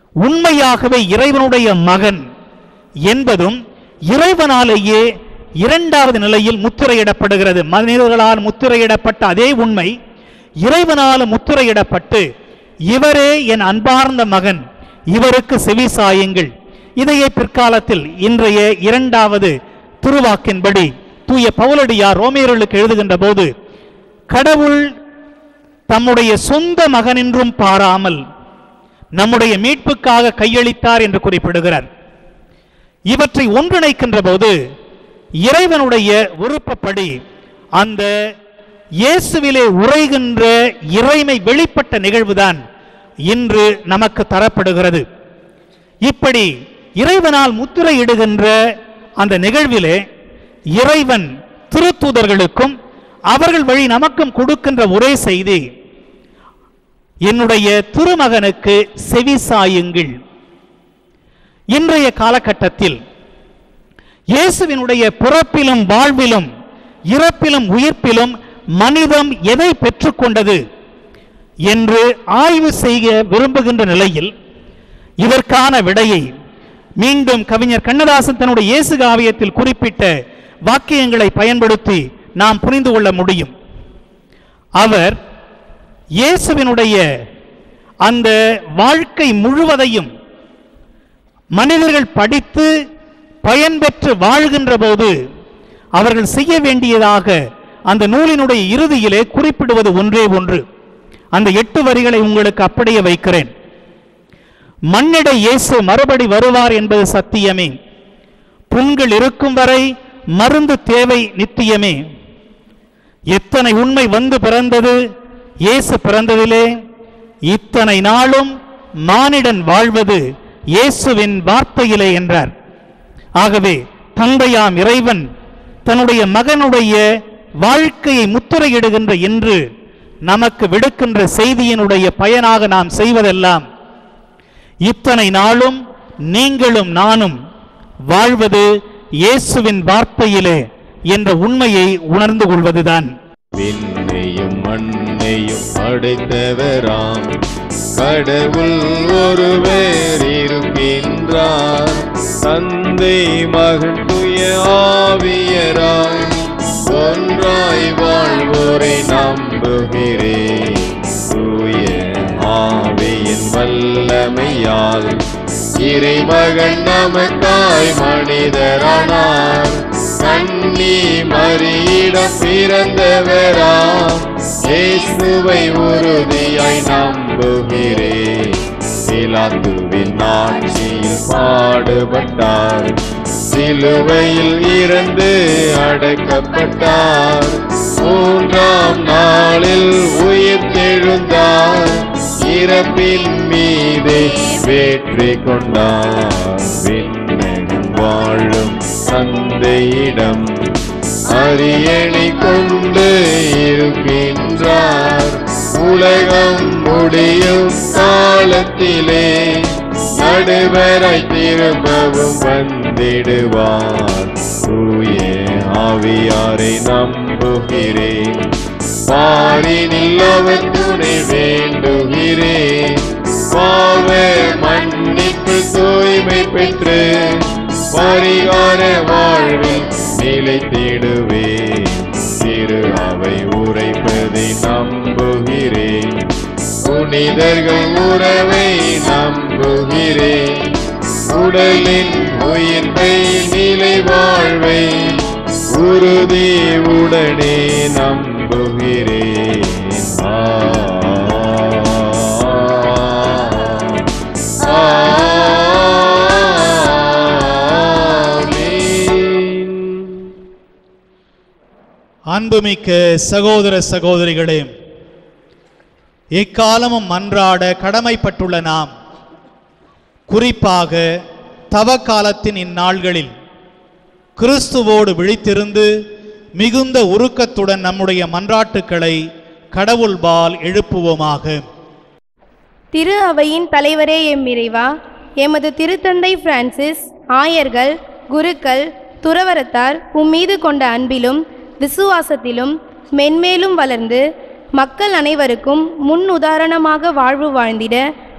உண்மையாகவே இறைவனுடைய மகன் என்பதும் இறைவனாலேயே இரண்டாவது நிலையில் முத்திரையிடப்படுகிறது மனிதர்களால் முத்திரையிடப்பட்ட அதே உண்மை இறைவனால் முத்திரையிடப்பட்டு இவரே என் அன்பார்ந்த மகன் இவருக்கு செவி சாயுங்கள் இதையே பிற்காலத்தில் இன்றைய இரண்டாவது திருவாக்கின்படி தூய பவுலடியார் ரோமியர்களுக்கு எழுதுகின்ற போது கடவுள் தம்முடைய சொந்த மகனென்றும் பாராமல் நம்முடைய மீட்புக்காக கையளித்தார் என்று குறிப்பிடுகிறார் இவற்றை ஒன்றிணைக்கின்ற போது இறைவனுடைய விருப்பப்படி அந்த இயேசுவிலே உரைகின்ற இறைமை வெளிப்பட்ட நிகழ்வுதான் இன்று நமக்கு தரப்படுகிறது இப்படி இறைவனால் முத்திரையிடுகின்ற அந்த நிகழ்விலே இறைவன் திருத்தூதர்களுக்கும் அவர்கள் வழி நமக்கும் கொடுக்கின்ற ஒரே செய்தி என்னுடைய திருமகனுக்கு செவி சாயுங்கள் இன்றைய காலகட்டத்தில் இயேசுவினுடைய பிறப்பிலும் வாழ்விலும் இறப்பிலும் உயிர்ப்பிலும் மனிதம் எதை பெற்றுக்கொண்டது என்று ஆய்வு செய்ய விரும்புகின்ற நிலையில் இதற்கான விடையை மீண்டும் கவிஞர் கண்ணதாசன் தன்னுடைய இயேசு காவியத்தில் குறிப்பிட்ட வாக்கியங்களை பயன்படுத்தி நாம் புரிந்து கொள்ள முடியும் அவர் இயேசுவினுடைய அந்த வாழ்க்கை முழுவதையும் மனிதர்கள் படித்து பயன்பெற்று வாழ்கின்ற போது அவர்கள் செய்ய வேண்டியதாக அந்த நூலினுடைய இறுதியிலே குறிப்பிடுவது ஒன்றே ஒன்று அந்த எட்டு வரிகளை உங்களுக்கு அப்படியே வைக்கிறேன் மண்ணிட இயேசு மறுபடி வருவார் என்பது சத்தியமே புண்கள் இருக்கும் வரை மருந்து தேவை நித்தியமே எத்தனை உண்மை வந்து பிறந்தது இயேசு பிறந்ததிலே இத்தனை நாளும் மானிடன் வாழ்வது இயேசுவின் வார்த்தையிலே என்றார் ஆகவே தந்தையாம் இறைவன் தன்னுடைய மகனுடைய வாழ்க்கையை முத்திரையிடுகின்ற என்று நமக்கு விடுக்கின்ற செய்தியினுடைய பயனாக நாம் செய்வதெல்லாம் இத்தனை நாளும் நீங்களும் நானும் வாழ்வது இயேசுவின் வார்த்தையிலே என்ற உண்மையை உணர்ந்து கொள்வதுதான் விண்ணையும் மண்ணையும் படைத்தவராம் கடவுள் ஒருவர் இருக்கின்றார் தந்தை மகன் துய ஆவியராய் ஒன்றாய் வாழ்வோரை நம்புகிறேன் தூய ஆவியின் வல்லமையால் இறைமகன் நமக்காய் மனிதரானார் கண்ணி மறியிடம் பிறந்தவராம் இயேசுவை உறுதியாய் நம்புகிறேன் பிலாத்துவின் ஆட்சியில் பாடுபட்டார் சிலுவையில் இறந்து அடக்கப்பட்டார் மூன்றாம் நாளில் உயிர் தெழுந்தார் இறப்பின் மீதே வெற்றி கொண்டார் விண்ணகம் வாழும் தந்தையிடம் அரியணை கொண்டு இருக்கின்றார் உலகம் முடியும் காலத்திலே நடுவராய் திரும்பவும் வந்திடுவார் தூய ஆவியாரை நம்புகிறேன் பாரினில் அவர் துணை வேண்டுகிறேன் பாவ மன்னிப்பு தூய்மை பெற்று பரிகார வாழ்வில் நிலைத்திடுவேன் திரு அவை உரைப்பதை நம்புகிறேன் புனிதர்கள் உறவை நம்புகிறேன் உடலின் உயிர்ப்பை நிலை வாழ்வை உறுதி உடனே நம்புகிறேன் ஆ, ஆமென். அன்புமிக்க சகோதர சகோதரிகளே எக்காலமும் மன்றாட கடமைப்பட்டுள்ள நாம் குறிப்பாக தவ காலத்தின் இந்நாள்களில் கிறிஸ்துவோடு விழித்திருந்து மிகுந்த உருக்கத்துடன் நம்முடைய மன்றாட்டுக்களை கடவுள்பால் எழுப்புவோமாக திரு அவையின் தலைவரே எம் இறைவா எமது திருத்தந்தை பிரான்சிஸ் ஆயர்கள் குருக்கள் துறவரத்தார் உம்மீது கொண்ட அன்பிலும் விசுவாசத்திலும் மென்மேலும் வளர்ந்து மக்கள் அனைவருக்கும் முன் உதாரணமாக வாழ்வு வாழ்ந்திட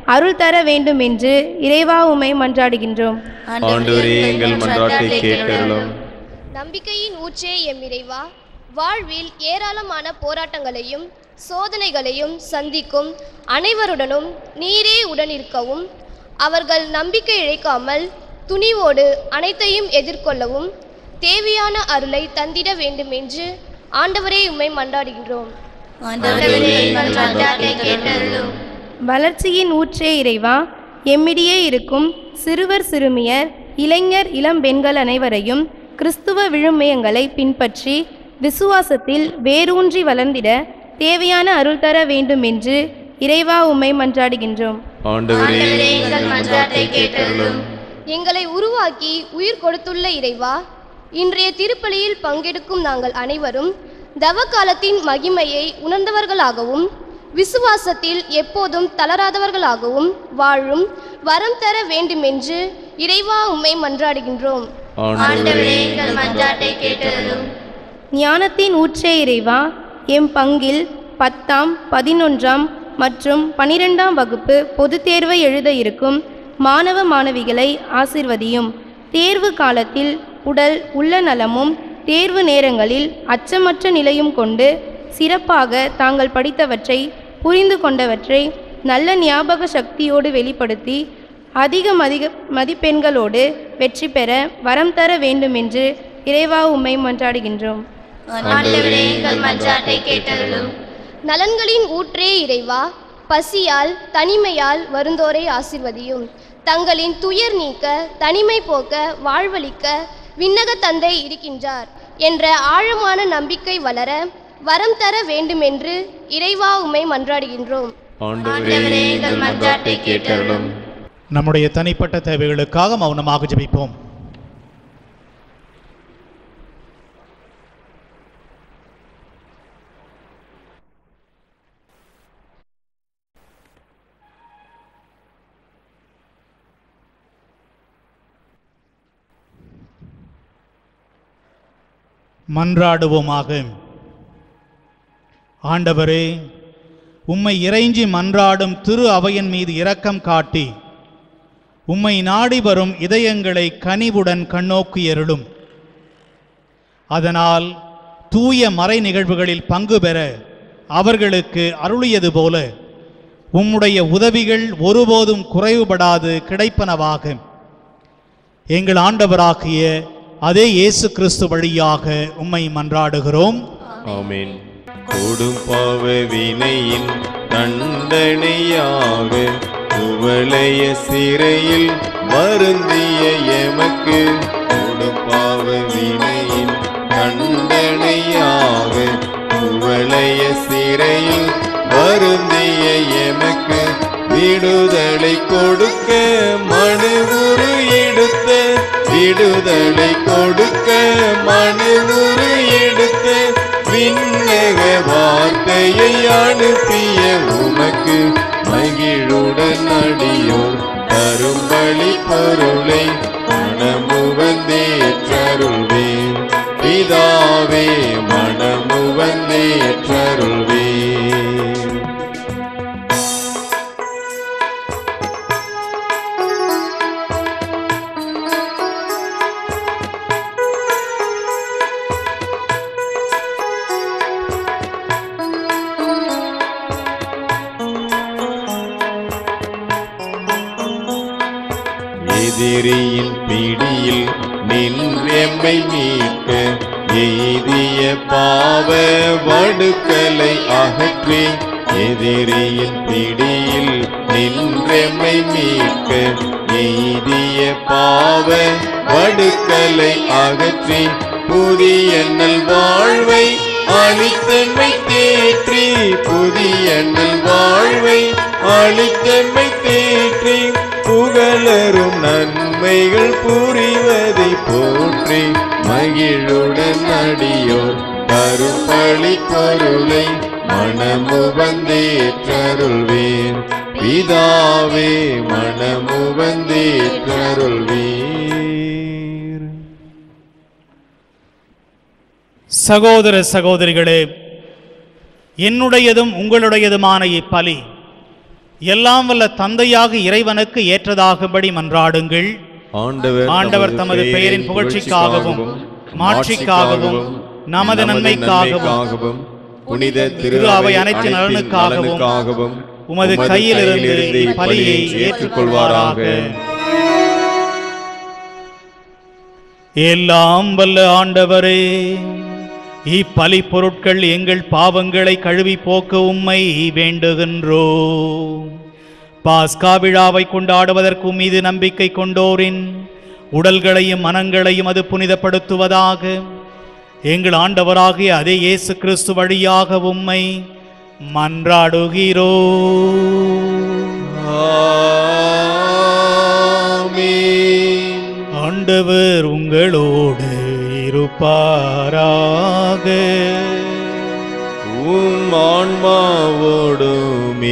அருள் தர வேண்டும் என்று இறைவா உம்மை மன்றாடுகின்றோம் ஆண்டவரே எங்கள் மன்றாட்டை கேட்டருளும் நம்பிக்கையின் ஊற்றே எம் இறைவா வாழ்வில் ஏராளமான போராட்டங்களையும் சோதனைகளையும் சந்திக்கும் அனைவருடனும் நீரே உடனிருக்கவும் அவர்கள் நம்பிக்கை இழைக்காமல் துணிவோடு அனைத்தையும் எதிர்கொள்ளவும் தேவையான அருளை தந்திட வேண்டும் என்று ஆண்டவரே உம்மை மன்றாடுகின்றோம் ஆண்டவரே எங்கள் மன்றாட்டை கேட்டருளும் வளர்ச்சியின் ஊற்றே இறைவா எம்மிடையே இருக்கும் சிறுவர் சிறுமியர் இளைஞர் இளம் பெண்கள் அனைவரையும் கிறிஸ்துவ விழுமியங்களை பின்பற்றி விசுவாசத்தில் வேரூன்றி வளர்ந்திட தேவையான அருள் தர வேண்டும் என்று இறைவா உம்மை மன்றாடுகின்றோம் ஆண்டவரே எங்கள் மன்றாட்டை கேட்டருளும் எங்களை உருவாக்கி உயிர் கொடுத்துள்ள இறைவா இன்றைய திருப்பலியில் பங்கெடுக்கும் நாங்கள் அனைவரும் தவக்காலத்தின் மகிமையை உணர்ந்தவர்களாகவும் விசுவாசத்தில் எப்போதும் தளராதவர்களாகவும் வாழும் வரம் தர வேண்டுமென்று இறைவா உம்மை மன்றாடுகின்றோம் ஆண்டவரே எங்கள் மன்றாட்டை கேட்டருளும் ஞானத்தின் ஊற்றே இறைவா எம் பங்கில் பத்தாம் பதினொன்றாம் மற்றும் பனிரெண்டாம் வகுப்பு பொதுத் தேர்வை எழுத இருக்கும் மாணவ மாணவிகளை ஆசிர்வதியும் தேர்வு காலத்தில் உடல் உள்ள நலமும் தேர்வு நேரங்களில் அச்சமற்ற நிலையும் கொண்டு சிறப்பாக தாங்கள் படித்தவற்றை புரிந்து கொண்டவற்றை நல்ல ஞாபக சக்தியோடு வெளிப்படுத்தி அதிக மதிக மதிப்பெண்களோடு வெற்றி பெற வரம் தர வேண்டுமென்று இறைவா உம்மை மன்றாடுகின்றோம் ஆண்டவரே எங்கள் மன்றாட்டை கேட்டருளும் நலன்களின் ஊற்றே இறைவா பசியால் தனிமையால் வருந்தோரை ஆசிர்வதியும் தங்களின் துயர் நீக்க தனிமை போக்க வாழ்வளிக்க விண்ணக தந்தை இருக்கின்றார் என்ற ஆழமான நம்பிக்கை வளர வரம் தர வேண்டுமென்று இறைவா உம்மை மன்றாடுகின்றோம் ஆண்டவரே எங்கள் மன்றாட்டை கேட்டருளும் நம்முடைய தனிப்பட்ட தேவைகளுக்காக மௌனமாக ஜெபிப்போம் மன்றாடுவோமாக ஆண்டவரே உம்மை இறைஞ்சி மன்றாடும் திரு அவையின் மீது இரக்கம் காட்டி உம்மை நாடி வரும் இதயங்களை கனிவுடன் கண்ணோக்கி எருளும் அதனால் தூய மறை நிகழ்வுகளில் பங்கு பெற அவர்களுக்கு அருளியது போல உம்முடைய உதவிகள் ஒருபோதும் குறைவுபடாது கிடைப்பனவாக எங்கள் ஆண்டவராகிய அதே இயேசு கிறிஸ்து வழியாக உம்மை மன்றாடுகிறோம் ஆமென் கொடும் பாவ வினையின் தண்டனையாக குவளைய சிறையில் வருந்திய எமக்கு கொடும் பாவ வினையின் தண்டனையாக குவளைய சிறையில் வருந்திய எமக்கு விடுதலை கொடுக்க மனு உரு எடுத்த விடுதலை கொடுக்க மனு உரு எடுத்த விண்ணக வார்த்தையை அனுப்பிய உமக்கு மகிழுடன் அடியோர் தரும்பலி பொருளை மனமுவந்தேற்றருள்வேன் பிதாவே மனமுவந்தேற்றருள்வேன் எதிரியின் பிடியில் நின்றெம்மை மீட்க எய்திய பாவ வடுக்களை அகற்றி எதிரியின் பிடியில் நின்றெம்மை மீட்க எய்திய பாவ வடுக்களை அகற்றி புதிய நல் வாழ்வை அளித்தன்மை தேற்றி புதிய நல் வாழ்வை அளித்தன்மை தேற்றி புகழரும் நன்மைகள் புரிவதை போற்றி மகிழுடன் அடியோர் கருப்பளி பொருளை மனமுவந்தேற்றருள்வேன் பிதாவே மனமுவந்தேற்றருள்வீர் சகோதர சகோதரிகளே என்னுடையதும் உங்களுடையதுமான இப்பலி எல்லாம் வல்ல தந்தையாக இறைவனுக்கு ஏற்றதாகும்படி மன்றாடுங்கள் ஆண்டவர் ஆண்டவர் தமது பெயரின் புகழ்ச்சிக்காகவும் மாட்சிக்காகவும் நமது நன்மைக்காகவும் புனித திரு அவை அனைத்து நலனுக்காகவும் உமது கையிலிருந்து இப்பலியை ஏற்றுக்கொள்வாராக எல்லாம் வல்ல ஆண்டவரே இப்பலி பொருட்கள் எங்கள் பாவங்களை கழுவி போக்க உம்மை வேண்டுகின்றோ பாஸ்கா விழாவை கொண்டாடுவதற்கு உம் மீது நம்பிக்கை கொண்டோரின் உடல்களையும் மனங்களையும் அது புனிதப்படுத்துவதாக எங்கள் ஆண்டவராகிய அதே இயேசு கிறிஸ்து வழியாக உம்மை மன்றாடுகிறோ ஆமென். ஆண்டவர் உங்களோடு இருப்பாராக உம் ஆன்மாவோடும்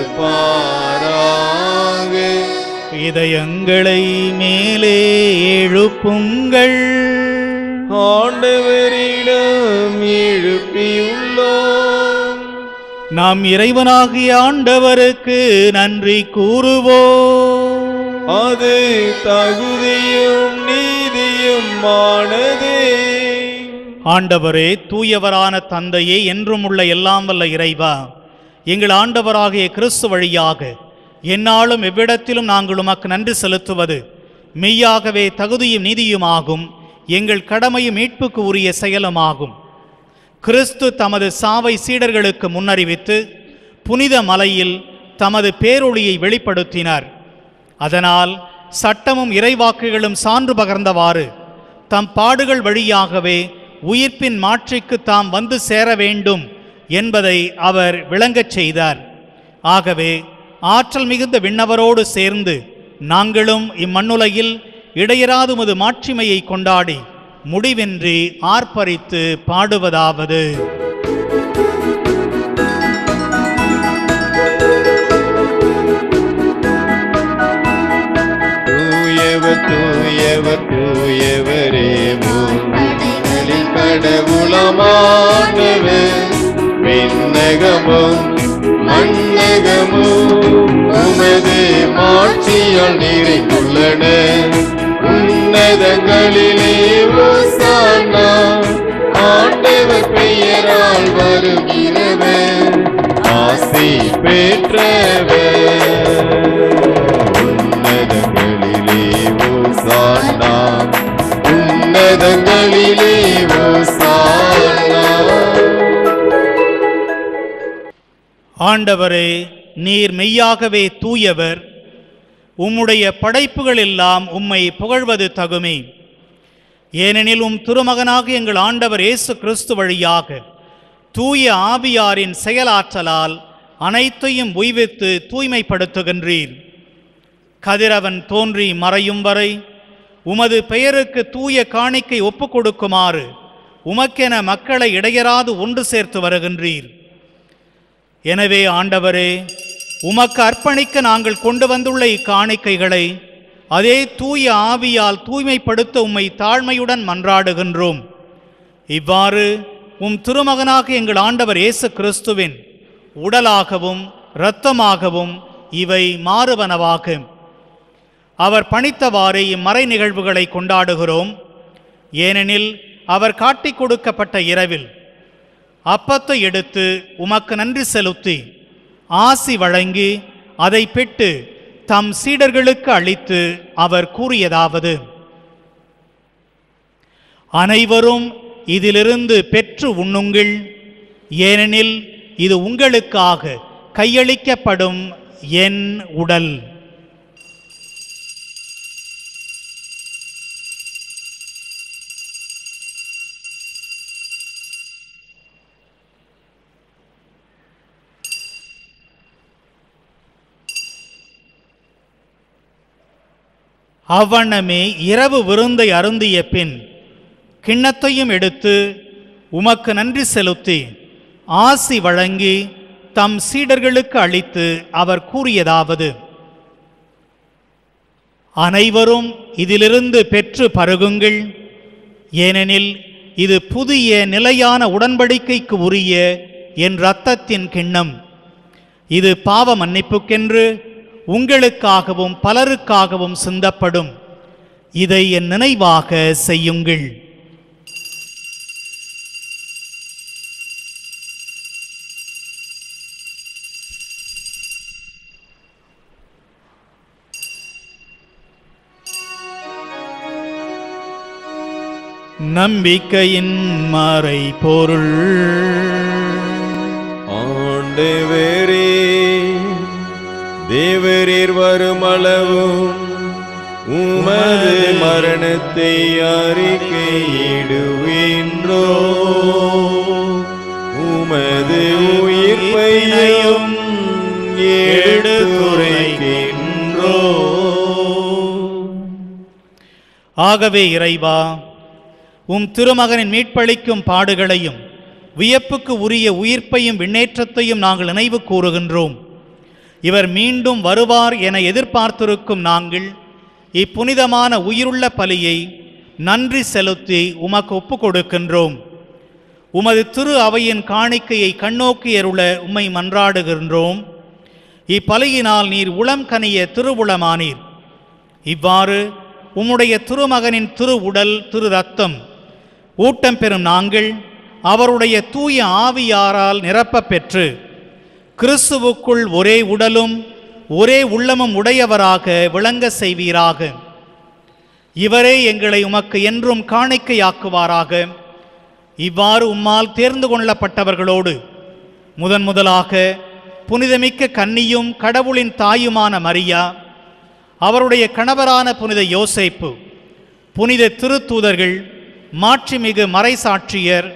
இருப்பாராக இதயங்களை மேலே எழுப்புங்கள் ஆண்டவரிடம் எழுப்பியுள்ளோம் நாம் இறைவனாகிய ஆண்டவருக்கு நன்றி கூறுவோம் அது தகுதியும் நீதியும் ஆனதே ஆண்டவரே தூயவரான தந்தையே என்றும் உள்ள எல்லாம் வல்ல இறைவா எங்கள் ஆண்டவராகிய கிறிஸ்து வழியாக எந்நாளும் எவ்விடத்திலும் நாங்கள் உமக்கு நன்றி செலுத்துவது மெய்யாகவே தகுதியும் நீதியுமாகும் எங்கள் கடமையும் மீட்புக்கு உரிய செயலுமாகும் கிறிஸ்து தமது சாவை சீடர்களுக்கு முன்னறிவித்து புனித மலையில் தமது பேரொளியை வெளிப்படுத்தினார் அதனால் சட்டமும் இறைவாக்குகளும் சான்று பகர்ந்தவாறு தம் பாடுகள் வழியாகவே உயிர்ப்பின் மாட்சிக்கு தாம் வந்து சேர வேண்டும் என்பதை அவர் விளங்கச் செய்தார் ஆகவே ஆற்றல் மிகுந்த விண்ணவரோடு சேர்ந்து நாங்களும் இம்மண்ணுலகில் இடையராது உமது மாட்சிமையை கொண்டாடி முடிவின்றி ஆர்ப்பரித்து பாடுவதாவது தூயவர் தூயவர் தூயவரே மூன்றில் கடவுளமானவர் விண்ணகமும் மண்ணகமும் உமது மாட்சியால் நிறைந்துள்ளன உன்னதங்களிலே ஓசானா ஆண்டவர் பெயரால் வருகிறவர் ஆசி பெற்றவர் உன்னதங்களிலே ஓசானா உன்னதங்களிலே ஓசானா ஆண்டவரே நீர் மெய்யாகவே தூயவர் உம்முடைய படைப்புகள் எல்லாம் உம்மை புகழ்வது தகுமே ஏனெனில் உம் திருமகனாக எங்கள் ஆண்டவர் இயேசு கிறிஸ்து வழியாக தூய ஆவியாரின் செயலாற்றலால் அனைத்தையும் உய்வித்து தூய்மைப்படுத்துகின்றீர் கதிரவன் தோன்றி மறையும் வரை உமது பெயருக்கு தூய காணிக்கை ஒப்புக் கொடுக்குமாறு உமக்கென மக்களை இடையராது ஒன்று சேர்த்து வருகின்றீர் எனவே ஆண்டவரே உமக்கு அர்ப்பணிக்க நாங்கள் கொண்டு வந்துள்ள இக்காணிக்கைகளை அதே தூய ஆவியால் தூய்மைப்படுத்த உம்மை தாழ்மையுடன் மன்றாடுகின்றோம் இவ்வாறு உம் திருமகனாக எங்கள் ஆண்டவர் இயேசு கிறிஸ்துவின் உடலாகவும் இரத்தமாகவும் இவை மாறுவனவாகும் அவர் பணித்தவாறு இம்மறை நிகழ்வுகளை கொண்டாடுகிறோம் ஏனெனில் அவர் காட்டிக் கொடுக்கப்பட்ட இரவில் அப்பத்தை எடுத்து உமக்கு நன்றி செலுத்தி ஆசி வழங்கி அதை பெற்று தம் சீடர்களுக்கு அளித்து அவர் கூறியதாவது அனைவரும் இதிலிருந்து பெற்று உண்ணுங்கள் ஏனெனில் இது உங்களுக்காக கையளிக்கப்படும் என் உடல் அவ்வண்ணமே இரவு விருந்தை அருந்திய பின் கிண்ணத்தையும் எடுத்து உமக்கு நன்றி செலுத்தி ஆசி வழங்கி தம் சீடர்களுக்கு அளித்து அவர் கூறியதாவது அனைவரும் இதிலிருந்து பெற்று பருகுங்கள் ஏனெனில் இது புதிய நிலையான உடன்படிக்கைக்கு உரிய என் இரத்தத்தின் கிண்ணம் இது பாவ மன்னிப்புக்கென்று உங்களுக்காகவும் பலருக்காகவும் சிந்தப்படும் இதை என் நினைவாக செய்யுங்கள் நம்பிக்கையின் மறை பொருள் ஆண்டவரே தேவரீர் வருமளவும் உமது மரணத்தை அறிக்கையிடுகின்றோ உமது உயிர்ப்பையும் எடுத்துரைக்கின்றோ ஆகவே இறைவா உம் திருமகனின் மீட்பளிக்கும் பாடுகளையும் வியப்புக்கு உரிய உயிர்ப்பையும் விண்ணேற்றத்தையும் நாங்கள் நினைவு கூறுகின்றோம் இவர் மீண்டும் வருவார் என எதிர்பார்த்திருக்கும் நாங்கள் இப்புனிதமான உயிருள்ள பலியை நன்றி செலுத்தி உமக்கு ஒப்புக் கொடுக்கின்றோம் உமது திரு அவையின் காணிக்கையை கண்ணோக்கி அருள உம்மை மன்றாடுகின்றோம் இப்பலியினால் நீர் உளம் கனிய திருவுளமானீர் இவ்வாறு உம்முடைய திருமகனின் திரு உடல் திரு ரத்தம் ஊட்டம் பெறும் நாங்கள் அவருடைய தூய ஆவியாரால் நிரப்பப் பெற்று கிறிஸ்துவுக்குள் ஒரே உடலும் ஒரே உள்ளமும் உடையவராக விளங்க செய்வீராக இவரே எங்களை உமக்கு என்றும் காணிக்கையாக்குவாராக இவ்வாறு உம்மால் தேர்ந்து கொள்ளப்பட்டவர்களோடு முதன் முதலாக புனிதமிக்க கன்னியும் கடவுளின் தாயுமான மரியா அவருடைய கணவரான புனித யோசேப்பு புனித திருத்தூதர்கள் மாட்சிமிகு மறைசாட்சியர்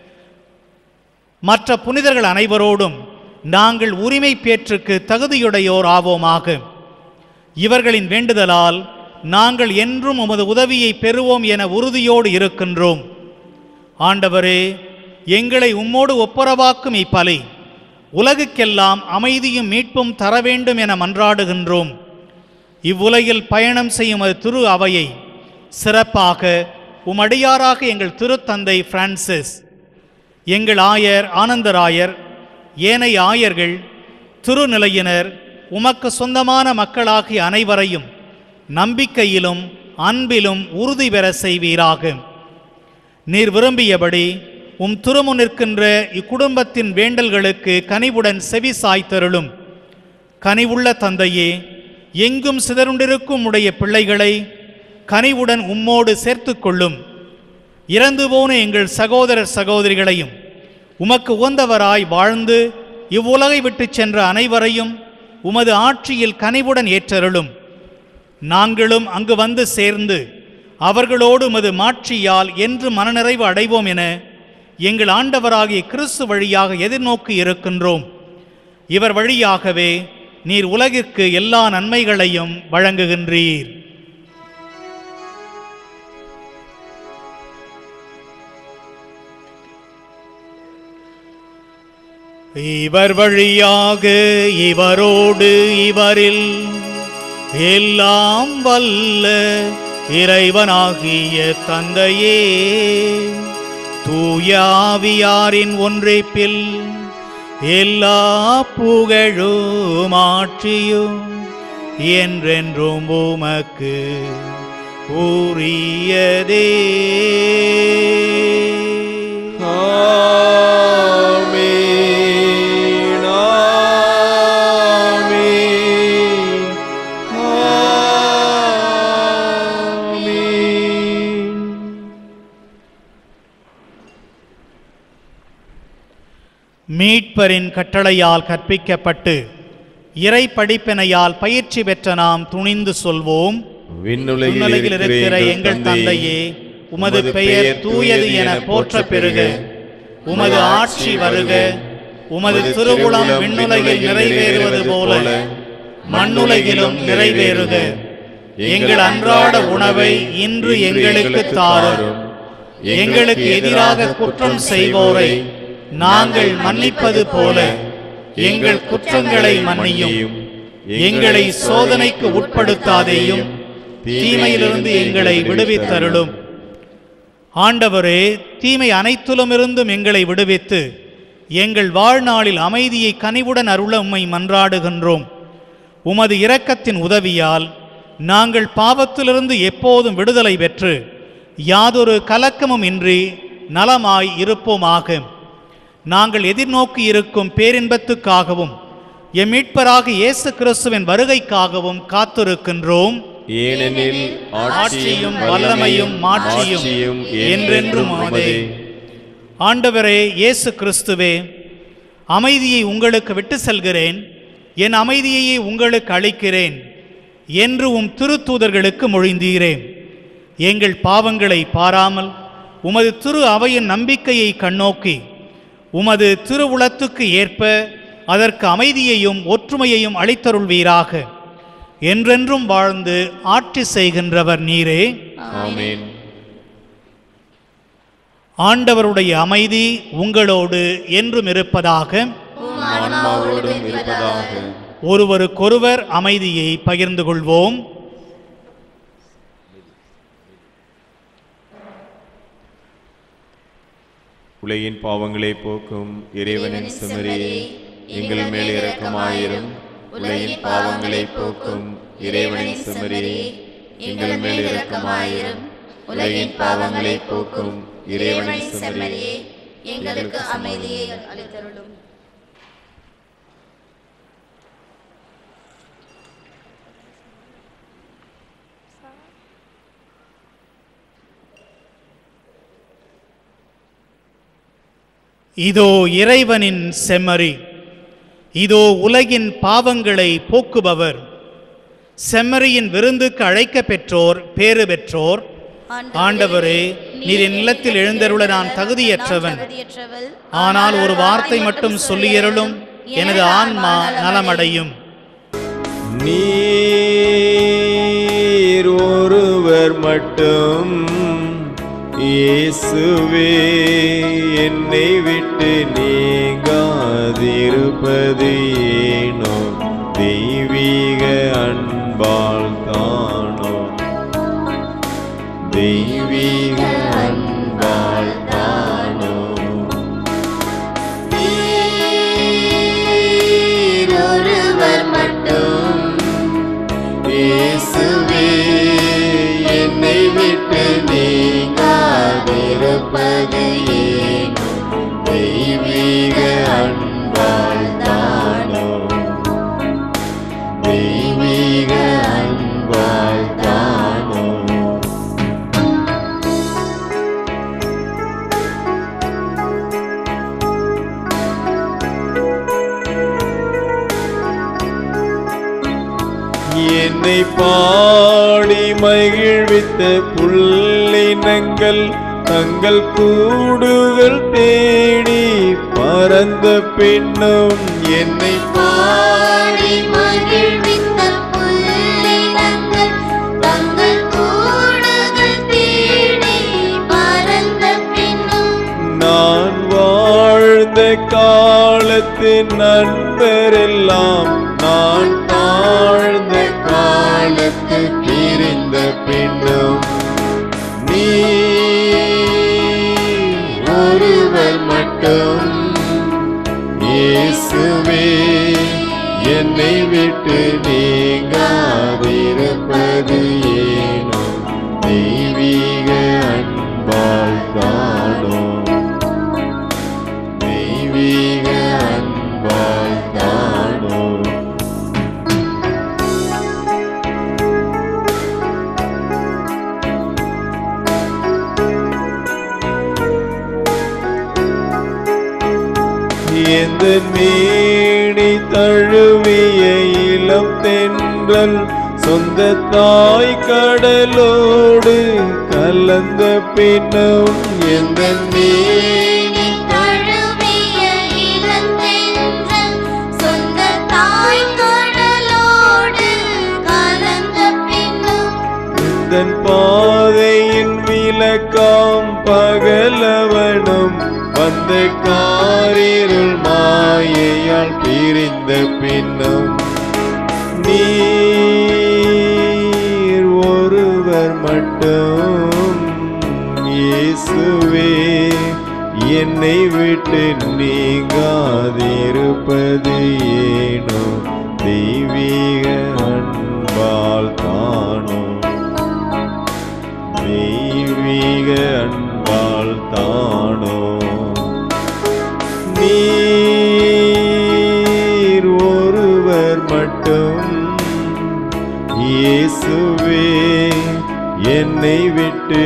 மற்ற புனிதர்கள் அனைவரோடும் நாங்கள் உரிமை பேற்றுக்கு தகுதியுடையோர் ஆவோமாக இவர்களின் வேண்டுதலால் நாங்கள் என்றும் உமது உதவியை பெறுவோம் என உறுதியோடு இருக்கின்றோம் ஆண்டவரே எங்களை உம்மோடு ஒப்புரவாக்கும் இப்பலை உலகுக்கெல்லாம் அமைதியும் மீட்பும் தர வேண்டும் என மன்றாடுகின்றோம் இவ்வுலகில் பயணம் செய்யும் அது திரு அவையை சிறப்பாக உமடியாராக எங்கள் திருத்தந்தை பிரான்சிஸ் எங்கள் ஆயர் ஆனந்தராயர் ஏனைய ஆயர்கள் திருநிலையினர் உமக்கு சொந்தமான மக்களாகிய அனைவரையும் நம்பிக்கையிலும் அன்பிலும் உறுதி பெற செய்வீராக நீர் விரும்பியபடி உம் திருமு நிற்கின்ற இக்குடும்பத்தின் வேண்டல்களுக்கு கனிவுடன் செவி சாய்த்தருளும் கனிவுள்ள தந்தையே எங்கும் சிதறுண்டிருக்கும் உடைய பிள்ளைகளை கனிவுடன் உம்மோடு சேர்த்துக் கொள்ளும் இறந்து போன எங்கள் சகோதரர் சகோதரிகளையும் உமக்கு உகந்தவராய் வாழ்ந்து இவ்வுலகை விட்டுச் சென்ற அனைவரையும் உமது ஆட்சியில் கனிவுடன் ஏற்றருளும் நாங்களும் அங்கு வந்து சேர்ந்து அவர்களோடு உமது மாட்சியால் என்று மனநிறைவு அடைவோம் என எங்கள் ஆண்டவராகிய கிறிஸ்து வழியாக எதிர்நோக்கி இருக்கின்றோம் இவர் வழியாகவே நீர் உலகிற்கு எல்லா நன்மைகளையும் வழங்குகின்றீர் இவர் வழியாக இவரோடு இவரில் எல்லாம் வல்ல இறைவனாகிய தந்தையே தூயாவியாரின் ஒன்றைப்பில் எல்லா புகழும் ஆட்சியும் என்றென்றும் உமக்கு உரியதே ஆமென், ஆமென், ஆமென். மீட்பரின் கட்டளையால் கற்பிக்கப்பட்டு இறை படிப்பினையால் பயிற்சி பெற்ற நாம் துணிந்து சொல்வோம் விண்ணுலகில் விண்ணுலகில் இருக்கிற எங்கள் தந்தையே உமது பெயர் தூயது என போற்ற பெறுக உமது ஆட்சி வருக உமது திருவுளம் விண்ணுலகில் நிறைவேறுவது போல மண்ணுலகிலும் நிறைவேறுக எங்கள் அன்றாட உணவை இன்று எங்களுக்கு தாரும் எங்களுக்கு எதிராக குற்றம் செய்வோரை நாங்கள் மன்னிப்பது போல எங்கள் குற்றங்களை மன்னியும் எங்களை சோதனைக்கு உட்படுத்தாதேயும் தீமையிலிருந்து எங்களை விடுவித்தருளும் ஆண்டவரே தீமை அனைத்திலுமிருந்தும் எங்களை விடுவித்து எங்கள் வாழ்நாளில் அமைதியை கனிவுடன் அருள உம்மை மன்றாடுகின்றோம் உமது இரக்கத்தின் உதவியால் நாங்கள் பாவத்திலிருந்து எப்போதும் விடுதலை பெற்று யாதொரு கலக்கமும் இன்றி நலமாய் இருப்போமாக நாங்கள் எதிர்நோக்கி இருக்கும் பேரின்பத்துக்காகவும் எம் மீட்பராக இயேசு கிறிஸ்துவின் வருகைக்காகவும் காத்திருக்கின்றோம் ஏனெனில் ஆட்சியும் வல்லமையும் மாட்சியும் என்றென்றும் உமதே. ஆண்டவரே இயேசு கிறிஸ்துவே அமைதியை உங்களுக்கு விட்டு செல்கிறேன் என் அமைதியையே உங்களுக்கு அளிக்கிறேன் என்று உம் திருத்தூதர்களுக்கு மொழிந்தீரேன் எங்கள் பாவங்களை பாராமல் உமது திரு அவையின் நம்பிக்கையை கண்ணோக்கி உமது திருவுளத்துக்கு ஏற்ப அதற்கு அமைதியையும் ஒற்றுமையையும் அளித்தருள்வீராக என்றென்றும் வாழ்ந்து ஆட்சி செய்கின்றவர் நீரே ஆமென் ஆண்டவருடைய அமைதி உங்களோடு என்றும் இருப்பதாக ஆன்மாவோடும் இருப்பதாக ஒருவருக்கொருவர் அமைதியை பகிர்ந்து கொள்வோம் உலகின் பாவங்களை போக்கும் இறைவனின் செமரியே எங்கள் மேல் இரக்கமாயிரும் உலகின் பாவங்களை போக்கும் இறைவனின் செமரியே எங்கள் மேல் இரக்கமாயிரும் உலகின் பாவங்களை போக்கும் இறைவனின் செமரியே எங்களுக்கு அமைதியை அளித்தருளும் இதோ இறைவனின் செம்மறி இதோ உலகின் பாவங்களை போக்குபவர் செம்மறியின் விருந்துக்கு அழைக்க பெற்றோர் பேறு பெற்றோர் ஆண்டவரே நீர் என் நிலத்தில் எழுந்தருள நான் தகுதியற்றவன் தகுதியற்றவள் ஆனால் ஒரு வார்த்தை மட்டும் சொல்லியருளும் எனது ஆன்மா நலமடையும் நீர் ஒருவர் மட்டும் இயேசுவே என்னை விட்டு நீங்காதிருப்பது ஏனோ தெய்வீக அன்பால் தானோ தெய்வீக அன்பால் தானோ ஒருவர் மட்டும் இயேசுவே என்னை விட்டு நீங்காதிருப்பது ஏனோ தெய்வீக அன்பால் தானோ தெய்வீக அன்பால் தானோ என்னை பாடி மகிழ்வித்த புள்ளினங்கள் தங்கள் கூடுகள் தேடி பறந்த பின்னும் என்னை பாடி மகிழ்வித்த புல்லினங்கள் தங்கள் கூடுகள் தேடி பறந்த பின்னும் நான் வாழ்ந்த காலத்தின் நண்பரெல்லாம் நான் தாழ்ந்த காலத்து பிரிந்த பின்னும் நீ ஒருவர் மட்டும் இயேசுவே என்னை விட்டு நீங்காதிருப்பது ஏனோ தெய்வீக அன்பால் தானோ தெய்வீக அன்பால் தானோ எந்த மேனி தழுவிய இளம் தென்றல் சொந்த தாய் கடலோடு கலந்த பின்னும் எந்த மேனி தழுவிய இளந்தென்றல் சொந்த தாய் கடலோடு கலந்த பின்னும் தன் பாதையின் விளக்காம் பகலவனும் வந்த காரிருள் மாயையால் பிரிந்த பின்னும் நீர் ஒருவர் மட்டும் இயேசுவே என்னை விட்டு நீங்க இயேசுவே என்னை விட்டு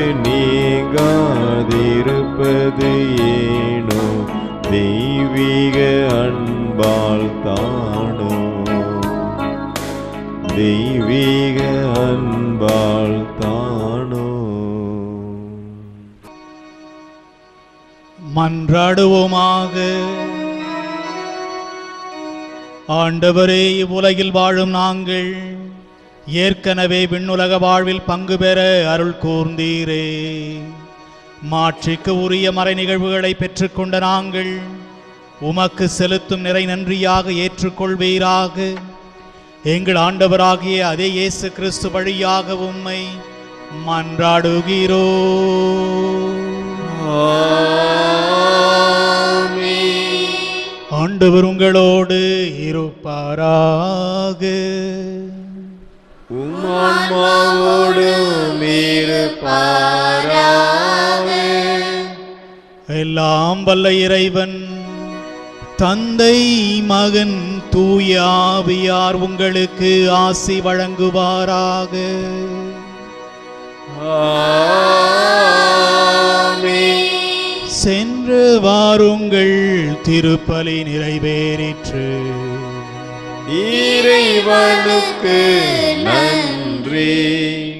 நீங்காதிருப்பது ஏனோ தெய்வீக அன்பால் தானோ தெய்வீக அன்பால் தானோ மன்றாடுவோமாக ஆண்டவரே இவ்வுலகில் வாழும் நாங்கள் ஏற்கனவே விண்ணுலக வாழ்வில் பங்கு பெற அருள் கூர்ந்தீரே மாட்சிக்கு உரிய மறை நிகழ்வுகளை பெற்றுக்கொண்ட நாங்கள் உமக்கு செலுத்தும் நிறை நன்றியாக ஏற்றுக்கொள்வீராக எங்கள் ஆண்டவராகிய அதே இயேசு கிறிஸ்து வழியாக உம்மை மன்றாடுகிறோ ஆண்டவர் உங்களோடு இருப்பாராக உம்மான்மாவோடும் இருப்பாராக எல்லாம் வல்ல இறைவன் தந்தை மகன் தூய ஆவியார் உங்களுக்கு ஆசி வழங்குவாராக ஆமென். சென்று வாருங்கள் திருப்பலி நிறைவேறிற்று இறைவனுக்கு நன்றி